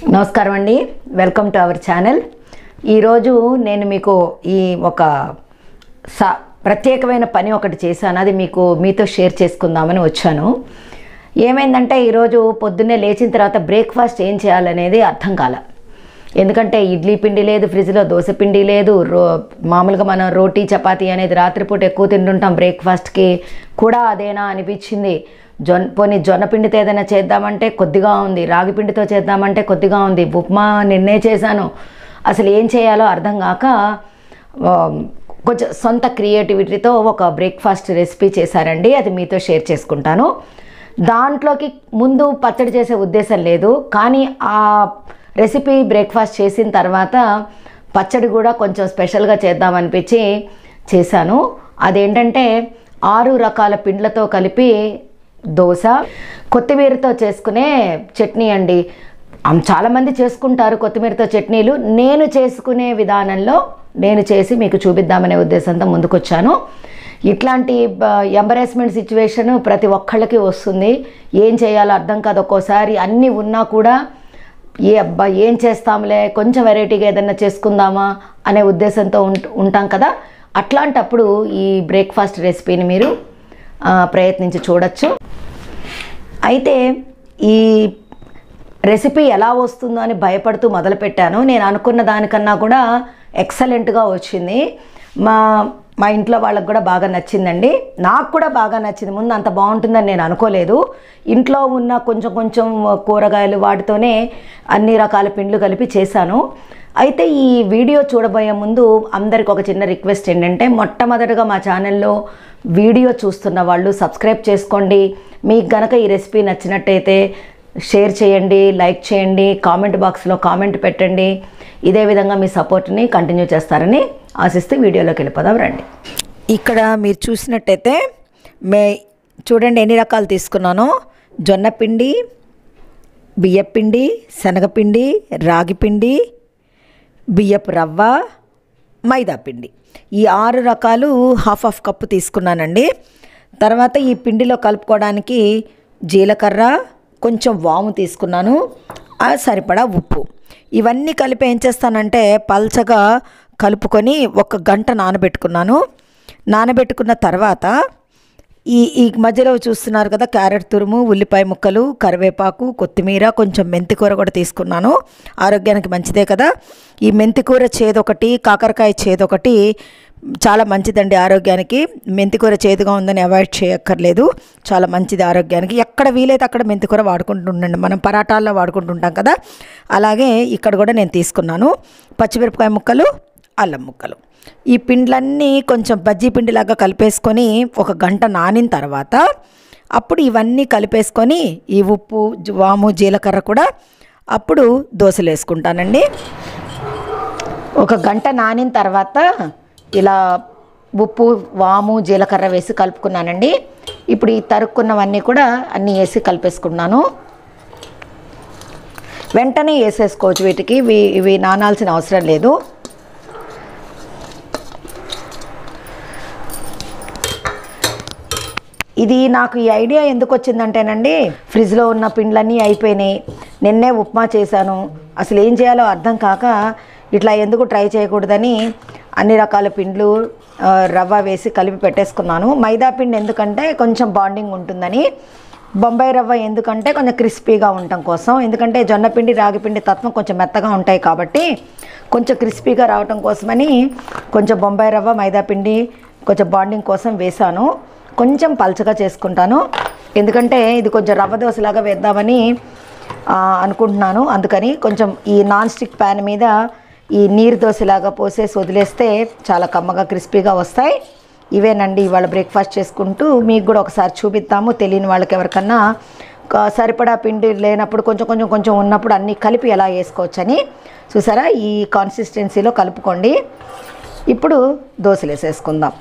నమస్కారం అండి welcome to our channel ఈరోజు నేను మీకు ఈ ఒక స ప్రత్యేకమైన పని ఒకటి చేశాను అది మీకు మీతో షేర్ చేసుకుందామని వచ్చాను ఏమైందంటే ఈరోజు పొద్దున్నే లేచిన తర్వాత బ్రేక్ఫాస్ట్ ఏం చేయాలనేది అర్థం కాల ఎందుకంటే ఇడ్లీ పిండి లేదు ఫ్రిడ్జ్లో దోశ పిండి లేదు రో మామూలుగా మనం రోటీ చపాతీ అనేది రాత్రిపూట ఎక్కువ తింటుంటాం బ్రేక్ఫాస్ట్కి కూడా అదేనా అనిపించింది జొన్న పోనీ జొన్న పిండితో ఏదైనా చేద్దామంటే కొద్దిగా ఉంది రాగి పిండితో చేద్దామంటే కొద్దిగా ఉంది ఉప్మా నిన్నే చేశాను అసలు ఏం చేయాలో అర్థం కాక ఆ, కొంచెం సొంత క్రియేటివిటీతో ఒక బ్రేక్ఫాస్ట్ రెసిపీ చేశారండి అది మీతో షేర్ చేసుకుంటాను దాంట్లోకి ముందు పచ్చడి చేసే ఉద్దేశం లేదు కానీ ఆ రెసిపీ బ్రేక్ఫాస్ట్ చేసిన తర్వాత పచ్చడి కూడా కొంచెం స్పెషల్గా చేద్దామనిపించి చేశాను అదేంటంటే ఆరు రకాల పిండ్లతో కలిపి దోశ కొత్తిమీరతో చేసుకునే చట్నీ అండి అం- చాలామంది చేసుకుంటారు కొత్తిమీరతో చట్నీలు నేను చేసుకునే విధానంలో నేను చేసి మీకు చూపిద్దామనే ఉద్దేశంతో ముందుకొచ్చాను ఇట్లాంటి ఎంబరేస్మెంట్ సిచ్యువేషన్ ప్రతి ఒక్కళ్ళకి వస్తుంది ఏం చేయాలో అర్థం కాదు ఒక్కోసారి అన్నీ ఉన్నా కూడా ఏ అబ్బా ఏం చేస్తాంలే కొంచెం వెరైటీగా ఏదైనా చేసుకుందామా అనే ఉద్దేశంతో ఉంట ఉంటాం కదా అట్లాంటప్పుడు ఈ బ్రేక్ఫాస్ట్ రెసిపీని మీరు ఆ, ప్రయత్నించి చూడొచ్చు అయితే ఈ రెసిపీ ఎలా వస్తుందో అని భయపడుతూ మొదలుపెట్టాను నేను అనుకున్న దానికన్నా కూడా ఎక్సలెంట్గా వచ్చింది మా మా ఇంట్లో వాళ్ళకి కూడా బాగా నచ్చిందండి నాకు కూడా బాగా నచ్చింది ముందు అంత బాగుంటుందని నేను అనుకోలేదు ఇంట్లో ఉన్న కొంచెం కొంచెం కూరగాయలు వాటితోనే అన్ని రకాల పిండ్లు కలిపి చేశాను అయితే ఈ వీడియో చూడబోయే ముందు అందరికి ఒక చిన్న రిక్వెస్ట్ ఏంటంటే మొట్టమొదటిగా మా ఛానల్లో వీడియో చూస్తున్న వాళ్ళు సబ్స్క్రైబ్ చేసుకోండి మీకు గనక ఈ రెసిపీ నచ్చినట్టయితే షేర్ చేయండి లైక్ చేయండి కామెంట్ బాక్స్లో కామెంట్ పెట్టండి ఇదే విధంగా మీ సపోర్ట్ని కంటిన్యూ చేస్తారని ఆశిస్తూ వీడియోలోకి వెళ్ళిపోదాం రండి ఇక్కడ మీరు చూసినట్టయితే మే చూడండి ఎన్ని రకాలు తీసుకున్నానో జొన్న పిండి బియ్యపిండి శనగపిండి రాగిపిండి బియ్యపు రవ్వ మైదా పిండి ఈ ఆరు రకాలు హాఫ్ హాఫ్ కప్పు తీసుకున్నానండి తర్వాత ఈ పిండిలో కలుపుకోవడానికి జీలకర్ర కొంచెం వాము తీసుకున్నాను ఆ సరిపడా ఉప్పు ఇవన్నీ కలిపి ఏం చేస్తానంటే పల్చగా కలుపుకొని ఒక గంట నానబెట్టుకున్నాను నానబెట్టుకున్న తర్వాత ఈ ఈ మధ్యలో చూస్తున్నారు కదా క్యారెట్ తురుము ఉల్లిపాయ ముక్కలు కరివేపాకు కొత్తిమీర కొంచెం మెంతికూర కూడా తీసుకున్నాను ఆరోగ్యానికి మంచిదే కదా ఈ మెంతికూర చేదొకటి కాకరకాయ చేదొకటి చాలా మంచిదండి ఆరోగ్యానికి మెంతికూర చేదుగా ఉందని అవాయిడ్ చేయక్కర్లేదు చాలా మంచిది ఆరోగ్యానికి ఎక్కడ వీలైతే అక్కడ మెంతికూర వాడుకుంటుండండి మనం పరాటాల్లో వాడుకుంటుంటాం కదా అలాగే ఇక్కడ కూడా నేను తీసుకున్నాను పచ్చిమిరపకాయ ముక్కలు అల్లం ముక్కలు ఈ పిండ్లన్నీ కొంచెం బజ్జీ పిండిలాగా కలిపేసుకొని ఒక గంట నానిన తర్వాత అప్పుడు ఇవన్నీ కలిపేసుకొని ఈ ఉప్పు జ- వాము జీలకర్ర కూడా అప్పుడు దోశలు వేసుకుంటానండి ఒక గంట నానిన తర్వాత ఇలా ఉప్పు వాము జీలకర్ర వేసి కలుపుకున్నానండి ఇప్పుడు ఈ తరుక్కున్నవన్నీ కూడా అన్నీ వేసి కలిపేసుకున్నాను వెంటనే వేసేసుకోవచ్చు వీటికి ఇవి ఇవి నానాల్సిన అవసరం లేదు ఇది నాకు ఈ ఐడియా ఎందుకు వచ్చిందంటేనండి ఫ్రిడ్జ్లో ఉన్న పిండ్లన్నీ అయిపోయినాయి నిన్నే ఉప్మా చేశాను అసలు ఏం చేయాలో అర్థం కాక ఇట్లా ఎందుకు ట్రై చేయకూడదని అన్ని రకాల పిండ్లు ఆ, రవ్వ వేసి కలిపి పెట్టేసుకున్నాను మైదా పిండి ఎందుకంటే కొంచెం బాండింగ్ ఉంటుందని బొంబాయి రవ్వ ఎందుకంటే కొంచెం క్రిస్పీగా ఉండటం కోసం ఎందుకంటే జొన్న పిండి రాగి పిండి తత్వం కొంచెం మెత్తగా ఉంటాయి కాబట్టి కొంచెం క్రిస్పీగా రావటం కోసమని కొంచెం బొంబాయి రవ్వ మైదా పిండి కొంచెం బాండింగ్ కోసం వేశాను కొంచెం పలచగా చేసుకుంటాను ఎందుకంటే ఇది కొంచెం రవ్వ దోశలాగా వేద్దామని ఆ, అనుకుంటున్నాను అందుకని కొంచెం ఈ నాన్ స్టిక్ ప్యాన్ మీద ఈ నీరు దోశలాగా పోసేసి వదిలేస్తే చాలా కమ్మగా క్రిస్పీగా వస్తాయి ఇవేనండి ఇవాళ బ్రేక్ఫాస్ట్ చేసుకుంటూ మీకు కూడా ఒకసారి చూపిద్దాము తెలియని వాళ్ళకి ఎవరికన్నా ఒక సరిపడా పిండి లేనప్పుడు కొంచెం కొంచెం కొంచెం ఉన్నప్పుడు అన్నీ కలిపి ఎలా వేసుకోవచ్చని చూసారా ఈ కాన్సిస్టెన్సీలో కలుపుకోండి ఇప్పుడు దోశలు వేసేసుకుందాం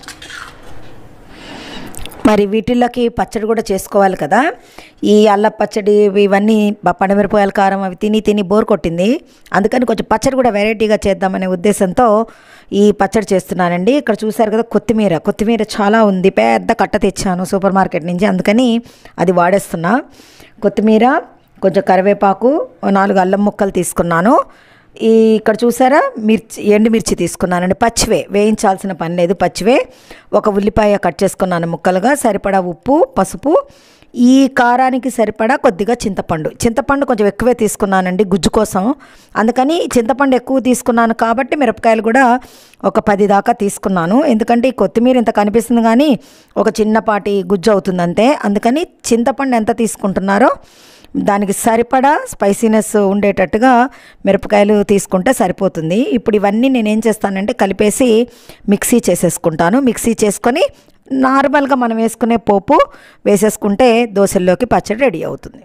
మరి వీటిల్లోకి పచ్చడి కూడా చేసుకోవాలి కదా ఈ అల్ల పచ్చడి ఇవన్నీ బ- పండుమిరపకాయల కారం అవి తిని తిని బోర్ కొట్టింది అందుకని కొంచెం పచ్చడి కూడా వెరైటీగా చేద్దామనే ఉద్దేశంతో ఈ పచ్చడి చేస్తున్నానండి ఇక్కడ చూశారు కదా కొత్తిమీర కొత్తిమీర చాలా ఉంది పెద్ద కట్ట తెచ్చాను సూపర్ మార్కెట్ నుంచి అందుకని అది వాడేస్తున్నా కొత్తిమీర కొంచెం కరివేపాకు ఓ నాలుగు అల్లం ముక్కలు తీసుకున్నాను ఈ ఇక్కడ చూసారా మిర్చి ఎండుమిర్చి తీసుకున్నానండి పచ్చివే వేయించాల్సిన పని లేదు పచ్చివే ఒక ఉల్లిపాయ కట్ చేసుకున్నాను ముక్కలుగా సరిపడా ఉప్పు పసుపు ఈ కారానికి సరిపడా కొద్దిగా చింతపండు చింతపండు కొంచెం ఎక్కువే తీసుకున్నానండి గుజ్జు కోసం అందుకని చింతపండు ఎక్కువ తీసుకున్నాను కాబట్టి మిరపకాయలు కూడా ఒక పది దాకా తీసుకున్నాను ఎందుకంటే ఈ కొత్తిమీర ఇంత కనిపిస్తుంది కానీ ఒక చిన్నపాటి గుజ్జు అవుతుంది అంతే అందుకని చింతపండు ఎంత తీసుకుంటున్నారో దానికి సరిపడా స్పైసీనెస్ ఉండేటట్టుగా మిరపకాయలు తీసుకుంటే సరిపోతుంది ఇప్పుడు ఇవన్నీ నేను ఏం చేస్తానంటే కలిపేసి మిక్సీ చేసేసుకుంటాను మిక్సీ చేసుకొని నార్మల్గా మనం వేసుకునే పోపు వేసేసుకుంటే దోశల్లోకి పచ్చడి రెడీ అవుతుంది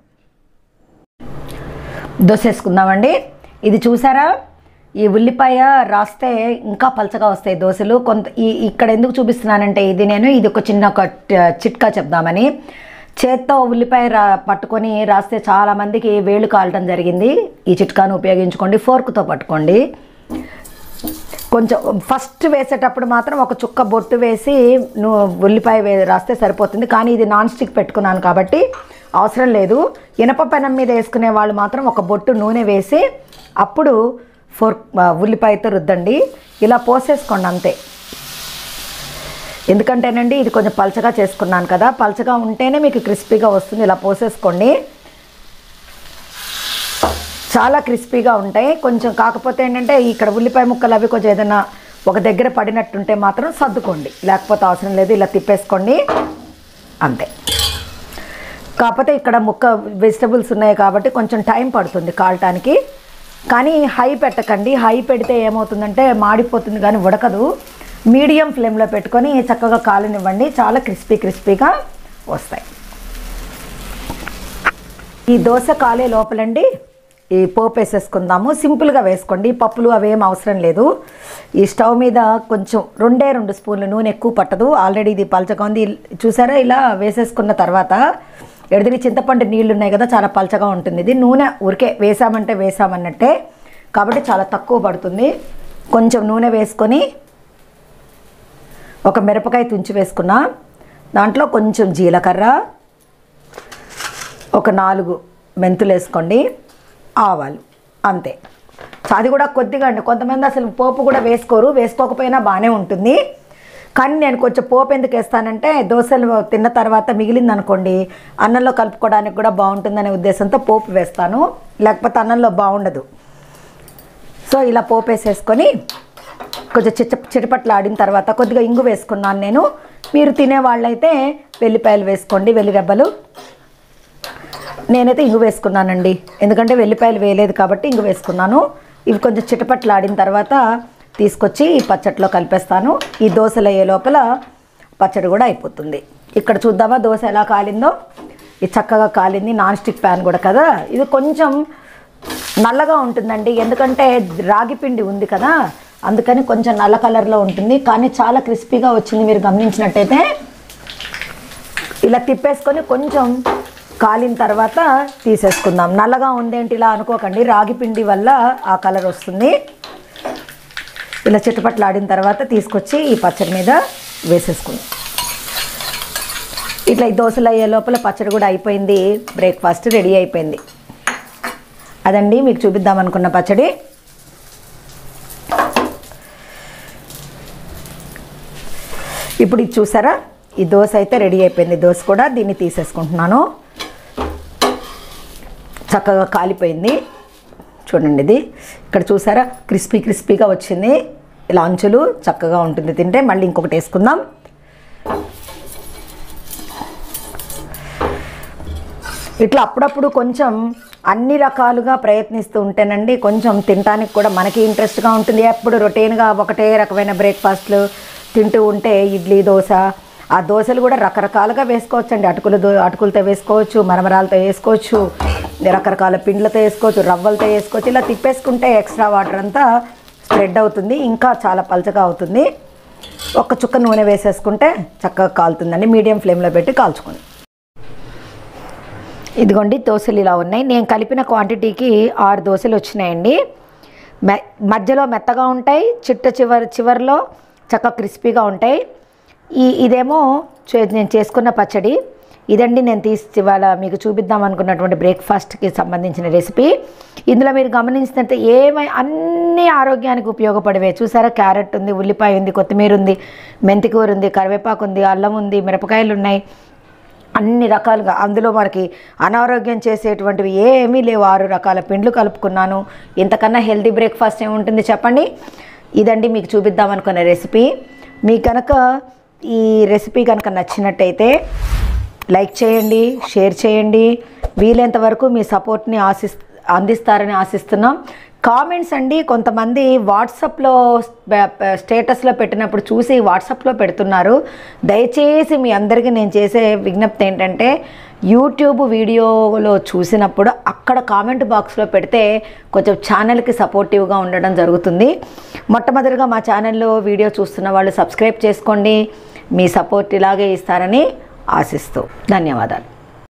దోశ వేసుకుందామండి ఇది చూసారా ఈ ఉల్లిపాయ రాస్తే ఇంకా పలచగా వస్తాయి దోశలు కొంత ఈ ఇక్కడ ఎందుకు చూపిస్తున్నానంటే ఇది నేను ఇది ఒక చిన్న ఒక ట- చిట్కా చెప్దామని చేత్తో ఉల్లిపాయ రా పట్టుకొని రాస్తే చాలామందికి వేళ్ళు కాలటం జరిగింది ఈ చిట్కాను ఉపయోగించుకోండి ఫోర్క్తో పట్టుకోండి కొంచెం ఫస్ట్ వేసేటప్పుడు మాత్రం ఒక చుక్క బొట్టు వేసి నువ్వు ఉల్లిపాయ వే రాస్తే సరిపోతుంది కానీ ఇది నాన్ స్టిక్ పెట్టుకున్నాను కాబట్టి అవసరం లేదు ఇనప పెనం మీద వేసుకునే వాళ్ళు మాత్రం ఒక బొట్టు నూనె వేసి అప్పుడు ఫోర్ ఉల్లిపాయతో రుద్దండి ఇలా పోసేసుకోండి అంతే ఎందుకంటేనండి ఇది కొంచెం పలచగా చేసుకున్నాను కదా పలచగా ఉంటేనే మీకు క్రిస్పీగా వస్తుంది ఇలా పోసేసుకోండి చాలా క్రిస్పీగా ఉంటాయి కొంచెం కాకపోతే ఏంటంటే ఇక్కడ ఉల్లిపాయ ముక్కలు అవి కొంచెం ఏదైనా ఒక దగ్గర పడినట్టుంటే మాత్రం సర్దుకోండి లేకపోతే అవసరం లేదు ఇలా తిప్పేసుకోండి అంతే కాకపోతే ఇక్కడ ముక్క వెజిటబుల్స్ ఉన్నాయి కాబట్టి కొంచెం టైం పడుతుంది కాలటానికి కానీ హై పెట్టకండి హై పెడితే ఏమవుతుందంటే మాడిపోతుంది కానీ ఉడకదు మీడియం ఫ్లేమ్లో పెట్టుకొని చక్కగా కాలనివ్వండి చాలా క్రిస్పీ క్రిస్పీగా వస్తాయి ఈ దోశ కాలే లోపలండి ఈ పోపు వేసేసుకుందాము సింపుల్గా వేసుకోండి పప్పులు అవేం అవసరం లేదు ఈ స్టవ్ మీద కొంచెం రెండే రెండు స్పూన్లు నూనె ఎక్కువ పట్టదు ఆల్రెడీ ఇది పలచగా ఉంది చూసారా ఇలా వేసేసుకున్న తర్వాత ఎడదిని చింతపండు నీళ్ళు ఉన్నాయి కదా చాలా పలచగా ఉంటుంది ఇది నూనె ఊరికే వేసామంటే వేసామన్నట్టే కాబట్టి చాలా తక్కువ పడుతుంది కొంచెం నూనె వేసుకొని ఒక మిరపకాయ తుంచి వేసుకున్నా దాంట్లో కొంచెం జీలకర్ర ఒక నాలుగు మెంతులు వేసుకోండి ఆవాలు అంతే అది కూడా కొద్దిగా అండి కొంతమంది అసలు పోపు కూడా వేసుకోరు వేసుకోకపోయినా బాగానే ఉంటుంది కానీ నేను కొంచెం పోపు ఎందుకు వేస్తానంటే దోశలు తిన్న తర్వాత మిగిలింది అనుకోండి అన్నంలో కలుపుకోవడానికి కూడా బాగుంటుందనే ఉద్దేశంతో పోపు వేస్తాను లేకపోతే అన్నంలో బాగుండదు సో ఇలా పోపు వేసేసుకొని కొంచెం చిచ్చ చిటపట్లు ఆడిన తర్వాత కొద్దిగా ఇంగు వేసుకున్నాను నేను మీరు తినే వాళ్ళైతే వెల్లిపాయలు వేసుకోండి వెల్లిరెబ్బలు నేనైతే ఇంగు వేసుకున్నానండి ఎందుకంటే వెల్లిపాయలు వేయలేదు కాబట్టి ఇంగు వేసుకున్నాను ఇవి కొంచెం చిటపట్లు ఆడిన తర్వాత తీసుకొచ్చి ఈ పచ్చట్లో కలిపేస్తాను ఈ దోశలు అయ్యే లోపల పచ్చడి కూడా అయిపోతుంది ఇక్కడ చూద్దామా దోశ ఎలా కాలిందో ఇది చక్కగా కాలింది నాన్ స్టిక్ ప్యాన్ కూడా కదా ఇది కొంచెం నల్లగా ఉంటుందండి ఎందుకంటే రాగి పిండి ఉంది కదా అందుకని కొంచెం నల్ల కలర్లో ఉంటుంది కానీ చాలా క్రిస్పీగా వచ్చింది మీరు గమనించినట్టయితే ఇలా తిప్పేసుకొని కొంచెం కాలిన తర్వాత తీసేసుకుందాం నల్లగా ఉందేంటి ఇలా అనుకోకండి రాగి పిండి వల్ల ఆ కలర్ వస్తుంది ఇలా చిట్టుపట్లు ఆడిన తర్వాత తీసుకొచ్చి ఈ పచ్చడి మీద వేసేసుకుందాం ఇట్లా ఈ దోశలు అయ్యే లోపల పచ్చడి కూడా అయిపోయింది బ్రేక్ఫాస్ట్ రెడీ అయిపోయింది అదండి మీకు చూపిద్దాం అనుకున్న పచ్చడి ఇప్పుడు ఇది చూసారా ఈ దోశ అయితే రెడీ అయిపోయింది దోశ కూడా దీన్ని తీసేసుకుంటున్నాను చక్కగా కాలిపోయింది చూడండి ఇది ఇక్కడ చూసారా క్రిస్పీ క్రిస్పీగా వచ్చింది ఇలా అంచులు చక్కగా ఉంటుంది తింటే మళ్ళీ ఇంకొకటి వేసుకుందాం ఇట్లా అప్పుడప్పుడు కొంచెం అన్ని రకాలుగా ప్రయత్నిస్తూ ఉంటేనండి కొంచెం తినడానికి కూడా మనకి ఇంట్రెస్ట్గా ఉంటుంది ఎప్పుడు రొటీన్గా ఒకటే రకమైన బ్రేక్ఫాస్ట్లు తింటూ ఉంటే ఇడ్లీ దోశ ఆ దోశలు కూడా రకరకాలుగా వేసుకోవచ్చు అండి అటుకులు దో అటుకులతో వేసుకోవచ్చు మరమరాలతో వేసుకోవచ్చు రకరకాల పిండ్లతో వేసుకోవచ్చు రవ్వలతో వేసుకోవచ్చు ఇలా తిప్పేసుకుంటే ఎక్స్ట్రా వాటర్ అంతా స్ప్రెడ్ అవుతుంది ఇంకా చాలా పలచగా అవుతుంది ఒక్క చుక్క నూనె వేసేసుకుంటే చక్కగా కాలుతుందండి మీడియం ఫ్లేమ్లో పెట్టి కాల్చుకోండి ఇదిగోండి దోశలు ఇలా ఉన్నాయి నేను కలిపిన క్వాంటిటీకి ఆరు దోశలు వచ్చినాయండి మె మధ్యలో మెత్తగా ఉంటాయి చిట్ట చివరి చివరిలో చక్కగా క్రిస్పీగా ఉంటాయి ఈ ఇదేమో చే- నేను చేసుకున్న పచ్చడి ఇదండి నేను తీసి ఇవాళ మీకు చూపిద్దాం అనుకున్నటువంటి బ్రేక్ఫాస్ట్కి సంబంధించిన రెసిపీ ఇందులో మీరు గమనించినట్టు ఏమై అన్ని ఆరోగ్యానికి ఉపయోగపడవే చూసారా క్యారెట్ ఉంది ఉల్లిపాయ ఉంది కొత్తిమీర ఉంది మెంతికూర ఉంది కరివేపాకు ఉంది అల్లం ఉంది మిరపకాయలు ఉన్నాయి అన్ని రకాలుగా అందులో మనకి అనారోగ్యం చేసేటువంటివి ఏమీ లేవు ఆరు రకాల పిండ్లు కలుపుకున్నాను ఇంతకన్నా హెల్తీ బ్రేక్ఫాస్ట్ ఏముంటుంది చెప్పండి ఇదండి మీకు చూపిద్దాం అనుకున్న రెసిపీ మీకు కనుక ఈ రెసిపీ కనుక నచ్చినట్టయితే లైక్ చేయండి షేర్ చేయండి వీలైనంత వరకు మీ సపోర్ట్ని ఆశిస్ అందిస్తారని ఆశిస్తున్నాం కామెంట్స్ అండి కొంతమంది వాట్సాప్లో స్టేటస్లో పెట్టినప్పుడు చూసి వాట్సాప్లో పెడుతున్నారు దయచేసి మీ అందరికీ నేను చేసే విజ్ఞప్తి ఏంటంటే యూట్యూబ్ వీడియోలో చూసినప్పుడు అక్కడ కామెంట్ బాక్స్లో పెడితే కొంచెం ఛానల్కి సపోర్టివ్గా ఉండడం జరుగుతుంది మొట్టమొదటిగా మా ఛానల్లో వీడియో చూస్తున్న వాళ్ళు సబ్స్క్రైబ్ చేసుకోండి మీ సపోర్ట్ ఇలాగే ఇస్తారని ఆశిస్తూ ధన్యవాదాలు